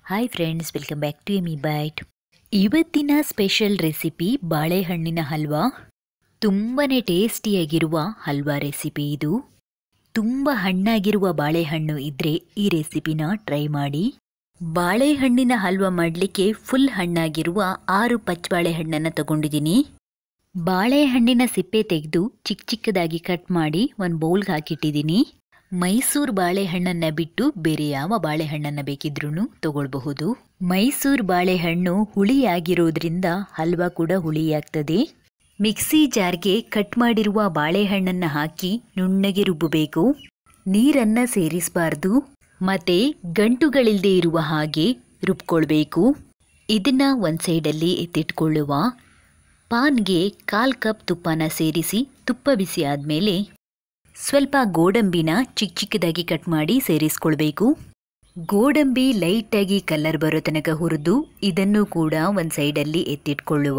hi friends welcome back to ಎಮಿ ಬೈಟ್ ಇವತ್ತಿನ ಸ್ಪೆಷಲ್ ರೆಸಿಪಿ ಬಾಳೆಹಣ್ಣಿನ ಹಲ್ವಾ ತುಂಬನೇ ಟೇಸ್ಟಿಯಾಗಿರುವ ಹಲ್ವಾ ರೆಸಿಪಿ ಇದು ತುಂಬ ಹಣ್ಣಾಗಿರುವ ಬಾಳೆಹಣ್ಣು ಇದ್ರೆ ಈ ರೆಸಿಪಿನ ಟ್ರೈ ಮಾಡಿ ಬಾಳೆಹಣ್ಣಿನ ಹಲ್ವಾ ಮಾಡಲಿಕ್ಕೆ ಫುಲ್ ಹಣ್ಣಾಗಿರುವ ಆರು ಪಚ್ಚಬಾಳೆಹಣ್ಣನ್ನು ತಗೊಂಡಿದ್ದೀನಿ ಬಾಳೆಹಣ್ಣಿನ ಸಿಪ್ಪೆ ತೆಗೆದು ಚಿಕ್ಕ ಚಿಕ್ಕದಾಗಿ ಕಟ್ ಮಾಡಿ ಒಂದು ಬೌಲ್ಗೆ ಹಾಕಿಟ್ಟಿದ್ದೀನಿ ಮೈಸೂರು ಬಾಳೆಹಣ್ಣನ್ನ ಬಿಟ್ಟು ಬೇರೆ ಯಾವ ಬಾಳೆಹಣ್ಣನ್ನ ಬೇಕಿದ್ರೂ ತಗೊಳ್ಬಹುದು ಮೈಸೂರು ಬಾಳೆಹಣ್ಣು ಹುಳಿಯಾಗಿರೋದ್ರಿಂದ ಹಲ್ವಾ ಕೂಡ ಹುಳಿಯಾಗ್ತದೆ ಮಿಕ್ಸಿ ಜಾರ್ಗೆ ಕಟ್ ಮಾಡಿರುವ ಬಾಳೆಹಣ್ಣನ್ನ ಹಾಕಿ ನುಣ್ಣಗೆ ರುಬ್ಬಬೇಕು ನೀರನ್ನ ಸೇರಿಸಬಾರ್ದು ಮತ್ತೆ ಗಂಟುಗಳಿಲ್ಲದೆ ಇರುವ ಹಾಗೆ ರುಬ್ಕೊಳ್ಬೇಕು ಇದನ್ನ ಒಂದು ಸೈಡಲ್ಲಿ ಎತ್ತಿಟ್ಕೊಳ್ಳುವ ಪಾನ್ಗೆ ಕಾಲ್ ಕಪ್ ತುಪ್ಪನ ಸೇರಿಸಿ ತುಪ್ಪ ಬಿಸಿ ಆದಮೇಲೆ ಸ್ವಲ್ಪ ಗೋಡಂಬಿನ ಚಿಕ್ಕ ಚಿಕ್ಕದಾಗಿ ಕಟ್ ಮಾಡಿ ಸೇರಿಸ್ಕೊಳ್ಬೇಕು ಗೋಡಂಬಿ ಲೈಟಾಗಿ ಕಲರ್ ಬರೋ ತನಕ ಹುರಿದು ಇದನ್ನು ಕೂಡ ಒಂದು ಸೈಡಲ್ಲಿ ಎತ್ತಿಟ್ಕೊಳ್ಳುವ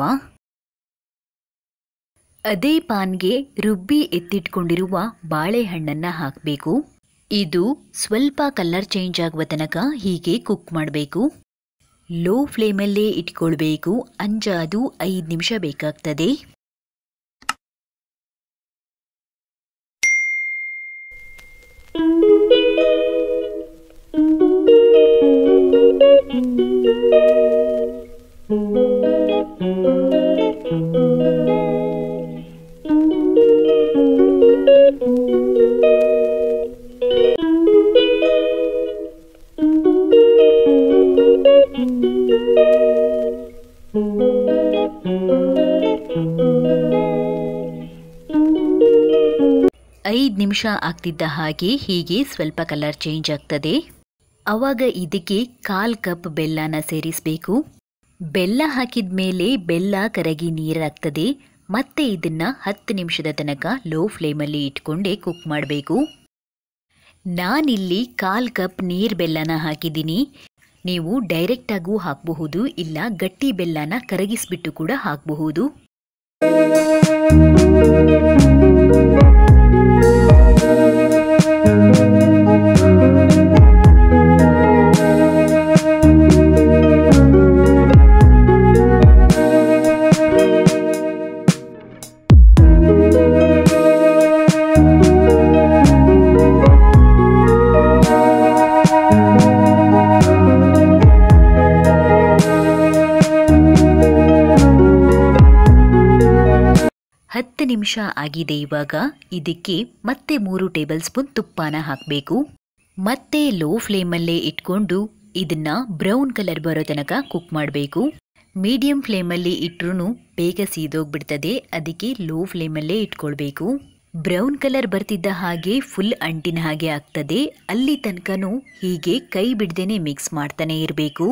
ಅದೇ ಪಾನ್ಗೆ ರುಬ್ಬಿ ಎತ್ತಿಟ್ಕೊಂಡಿರುವ ಬಾಳೆಹಣ್ಣನ್ನು ಹಾಕಬೇಕು ಇದು ಸ್ವಲ್ಪ ಕಲರ್ ಚೇಂಜ್ ಆಗುವ ತನಕ ಹೀಗೆ ಕುಕ್ ಮಾಡಬೇಕು ಲೋ ಫ್ಲೇಮಲ್ಲೇ ಇಟ್ಕೊಳ್ಬೇಕು ಅಂಜಾದು ಐದು ನಿಮಿಷ ಬೇಕಾಗ್ತದೆ ಐದು ನಿಮಿಷ ಆಗ್ತಿದ್ದ ಹಾಗೆ ಹೀಗೆ ಸ್ವಲ್ಪ ಕಲರ್ ಚೇಂಜ್ ಆಗ್ತದೆ ಅವಾಗ ಇದಕ್ಕೆ ಕಾಲ್ ಕಪ್ ಬೆಲ್ಲನ ಸೇರಿಸಬೇಕು ಬೆಲ್ಲ ಹಾಕಿದ ಮೇಲೆ ಬೆಲ್ಲ ಕರಗಿ ನೀರಾಗ್ತದೆ ಮತ್ತೆ ಇದನ್ನ ಹತ್ತು ನಿಮಿಷದ ತನಕ ಲೋ ಫ್ಲೇಮಲ್ಲಿ ಇಟ್ಕೊಂಡೇ ಕುಕ್ ಮಾಡಬೇಕು ನಾನಿಲ್ಲಿ ಕಾಲ್ ಕಪ್ ನೀರು ಬೆಲ್ಲನ ಹಾಕಿದ್ದೀನಿ ನೀವು ಡೈರೆಕ್ಟಾಗೂ ಹಾಕಬಹುದು ಇಲ್ಲ ಗಟ್ಟಿ ಬೆಲ್ಲನ ಕರಗಿಸ್ಬಿಟ್ಟು ಕೂಡ ಹಾಕಬಹುದು ಹತ್ತು ನಿಮಿಷ ಆಗಿದೆ ಇವಾಗ ಇದಕ್ಕೆ ಮತ್ತೆ ಮೂರು ಟೇಬಲ್ ಸ್ಪೂನ್ ತುಪ್ಪನ ಹಾಕಬೇಕು ಮತ್ತೆ ಲೋ ಫ್ಲೇಮಲ್ಲೇ ಇಟ್ಕೊಂಡು ಇದನ್ನ ಬ್ರೌನ್ ಕಲರ್ ಬರೋ ತನಕ ಕುಕ್ ಮಾಡಬೇಕು ಮೀಡಿಯಂ ಫ್ಲೇಮಲ್ಲಿ ಇಟ್ರೂ ಬೇಗ ಸೀದೋಗ್ಬಿಡ್ತದೆ ಅದಕ್ಕೆ ಲೋ ಫ್ಲೇಮಲ್ಲೇ ಇಟ್ಕೊಳ್ಬೇಕು ಬ್ರೌನ್ ಕಲರ್ ಬರ್ತಿದ್ದ ಹಾಗೆ ಫುಲ್ ಅಂಟಿನ ಹಾಗೆ ಆಗ್ತದೆ ಅಲ್ಲಿ ತನಕನೂ ಹೀಗೆ ಕೈ ಬಿಡ್ದೇನೆ ಮಿಕ್ಸ್ ಮಾಡ್ತಾನೆ ಇರಬೇಕು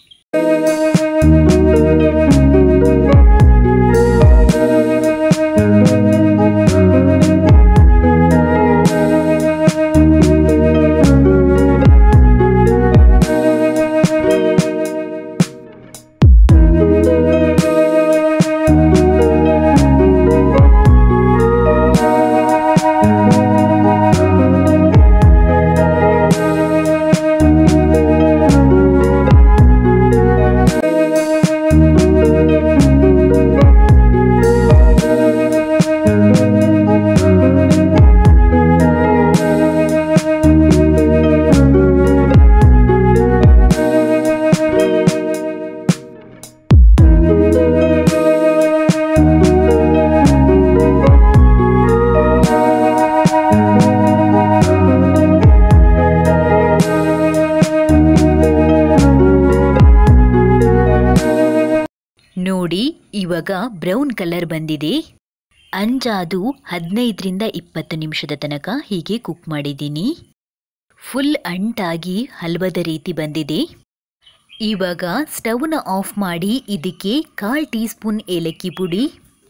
ನೋಡಿ ಇವಾಗ ಬ್ರೌನ್ ಕಲರ್ ಬಂದಿದೆ ಅಂಜಾದು ಹದಿನೈದರಿಂದ ಇಪ್ಪತ್ತು ನಿಮಿಷದ ತನಕ ಹೀಗೆ ಕುಕ್ ಮಾಡಿದ್ದೀನಿ ಫುಲ್ ಅಂಟಾಗಿ ಹಲ್ವದ ರೀತಿ ಬಂದಿದೆ ಇವಾಗ ಸ್ಟವ್ನ ಆಫ್ ಮಾಡಿ ಇದಕ್ಕೆ ಕಾಲ್ ಟೀ ಸ್ಪೂನ್ ಏಲಕ್ಕಿ ಪುಡಿ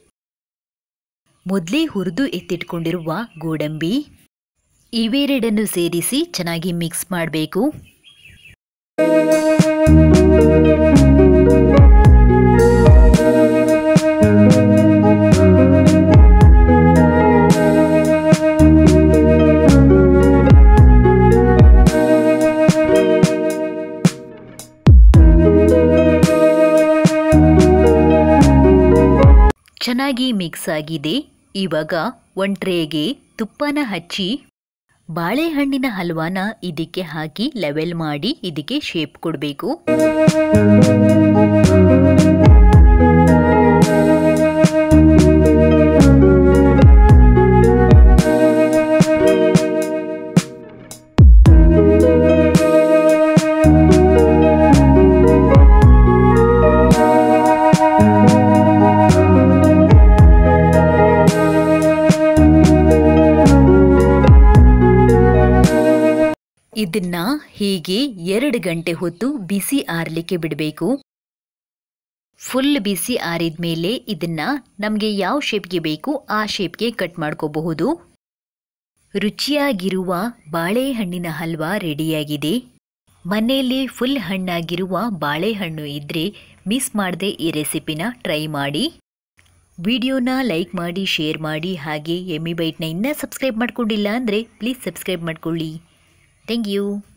ಮೊದಲೇ ಹುರಿದು ಎತ್ತಿಟ್ಕೊಂಡಿರುವ ಗೋಡಂಬಿ ಇವೆರಡನ್ನು ಸೇರಿಸಿ ಚೆನ್ನಾಗಿ ಮಿಕ್ಸ್ ಮಾಡಬೇಕು ಚೆನ್ನಾಗಿ ಮಿಕ್ಸ್ ಆಗಿದೆ ಇವಾಗ ಒಂದು ಟ್ರೇಗೆ ತುಪ್ಪನ ಹಚ್ಚಿ ಬಾಳೆಹಣ್ಣಿನ ಹಲ್ವಾನ ಇದಕ್ಕೆ ಹಾಕಿ ಲೆವೆಲ್ ಮಾಡಿ ಇದಕ್ಕೆ ಶೇಪ್ ಕೊಡಬೇಕು ಇದನ್ನ ಹೀಗೆ ಎರಡು ಗಂಟೆ ಹೊತ್ತು ಬಿಸಿ ಆರಲಿಕ್ಕೆ ಬಿಡಬೇಕು ಫುಲ್ ಬಿಸಿ ಆರಿದ ಮೇಲೆ ಇದನ್ನ ನಮಗೆ ಯಾವ ಶೇಪ್ಗೆ ಬೇಕು ಆ ಶೇಪ್ಗೆ ಕಟ್ ಮಾಡ್ಕೋಬಹುದು ರುಚಿಯಾಗಿರುವ ಬಾಳೆಹಣ್ಣಿನ ಹಲ್ವಾ ರೆಡಿಯಾಗಿದೆ ಮನೆಯಲ್ಲಿ ಫುಲ್ ಹಣ್ಣಾಗಿರುವ ಬಾಳೆಹಣ್ಣು ಇದ್ದರೆ ಮಿಸ್ ಮಾಡದೆ ಈ ರೆಸಿಪಿನ ಟ್ರೈ ಮಾಡಿ ವಿಡಿಯೋನ ಲೈಕ್ ಮಾಡಿ ಶೇರ್ ಮಾಡಿ ಹಾಗೆ ಎಮ್ಮಿ ಬೈಟ್ನ ಇನ್ನೂ ಸಬ್ಸ್ಕ್ರೈಬ್ ಮಾಡ್ಕೊಂಡಿಲ್ಲ ಅಂದರೆ ಪ್ಲೀಸ್ ಸಬ್ಸ್ಕ್ರೈಬ್ ಮಾಡ್ಕೊಳ್ಳಿ ಥ್ಯಾಂಕ್ ಯು